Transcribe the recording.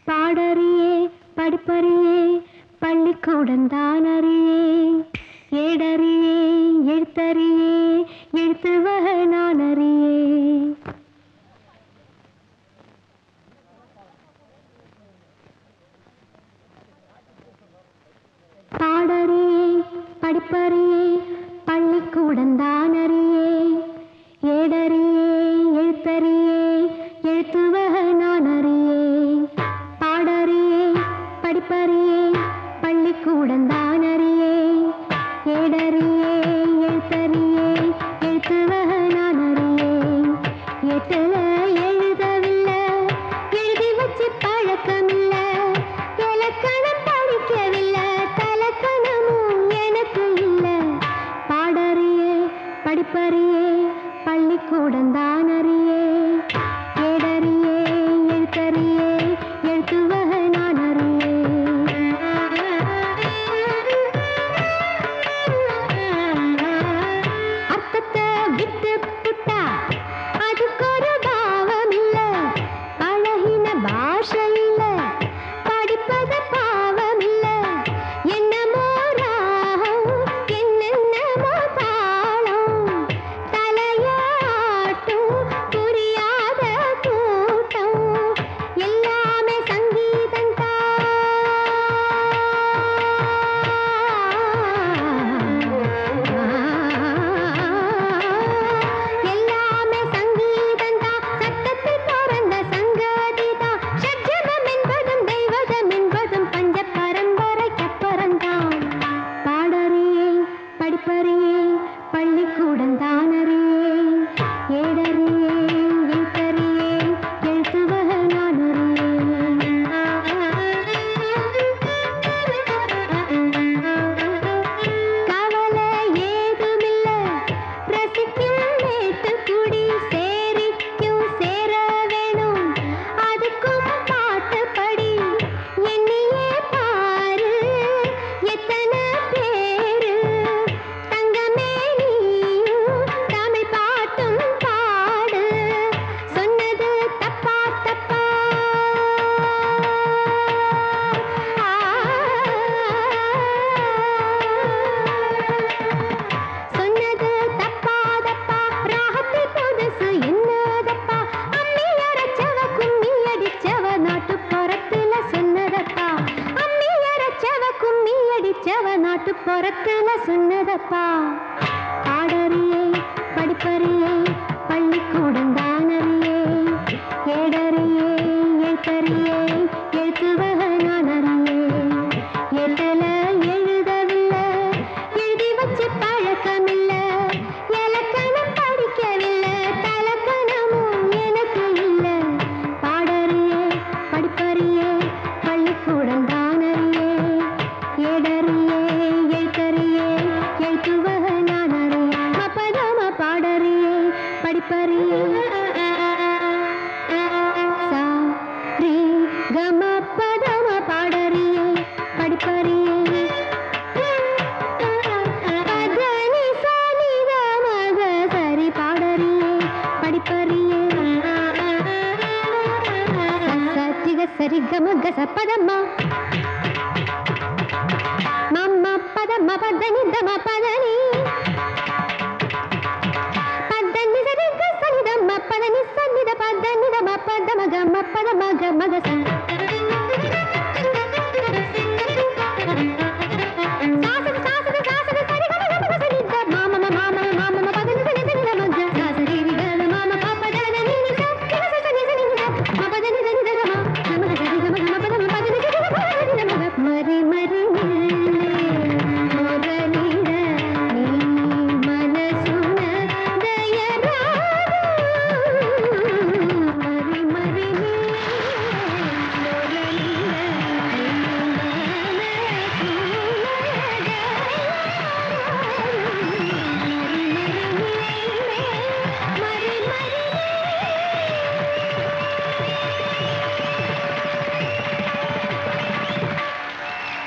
பாடறியே படிப்பறியே பள்ளிக்கூடம் தான் அறியே ஏடறியே எழுத்தறியே எழுத்துவக நான் அறியே பாடறியே படிப்பறியே பள்ளிக்கூடம் தான் அறியே ஏடறியே எழுத்தறியே எழுத்துவக நான் அறியே பாடறியே படிப்பறியே பள்ளிக்கூடம் தான் அறியே ஏடறியே எழுத்தறியே எழுத்துவக நான் அறியே எட்டுல எழுதவில்லை எழுதி வச்சு பழக்கமில்லை இலக்கணம் படிக்கவில்லை தலக்கணமும் எனக்கு இல்லை பாடறியே படிப்பறியே பள்ளிக்கூடம் தான் அறியே ஏடறியே எழுத்தறியே எழுத்துவக நான் அறியே அர்த்தத்தை விட்டு புட்டா அதுக்கு ஒரு பாவம் இல்ல பழகின பாஷை இல்ல படிப்பது பாவம் இல்ல என்னமோ ராகம் என்னென்னமோ தாளம் தலையாட்டும் புரியாத கூட்டம் எல்லாமே சங்கீதம் எல்லாமே சங்கீதம் தான் சத்தத்தில் பிறந்த சங்கதி தான் ஷட்ஜமம் என்பதும் தெய்வதம் என்பதும் பஞ்ச பரம்பரைக்கப்புறம்தான் பாடறியே படிப்பறியே பள்ளிக்கூடம் தான் அறியே ஏடறியே எழுத்தறியே எழுத்துவக நான் அறியே கவலை ஏதுமில்ல ரசிக்கும் மேட்டுக்குடி சேரிக்கும் சேர வேணும் அதுக்கும் பாட்டு படி எண்ணியே பாரு எத்தனை பேரு தங்கமே நீயும் தமிழ் பாட்டும் பாடு சொன்னது தப்பா தப்பா சொன்னது தப்பா தப்பா ராகத்தில் புதுசு என்னதப்பா அம்மி அரைச்சவ கும்மி அடிச்சவ நாட்டு புறத்துல சொன்னதப்பா அம்மி அரைச்சவ கும்மி அடிச்சவ நாட்டு புறத்துல சொன்னதப்பா பாடறியே படிப்பறியே பள்ளிக்கூடம் தான் அறியே ஏடறியே எழுத்தறியே எழுத்துவக நான் அறியே எட்டுல எழுதவில்லை எழுதி வச்சு பழக்கமில்ல இலக்கணம் படிக்கவில்லை தலக்கணமும் எனக்கு இல்ல பாடறியே படிப்பறியே பள்ளிக்கூடம் தான் அறியே ஏடறியே எழுத்தறியே எழுத்துவக நான் அறியே மப்பதம பாடறியே படிப்பறியே சா ரீ கம பதம பாடறியே படிப்பறியே பதனி சனி மக சரி பாடறியே படிப்பறியே சத்திக சரி கம கச பதம்மா மம்ம பதம பதனி தம பதனி பதனி சரி க சனி தம பதனி சனி த பதனி தம பதம கம பதம கம கச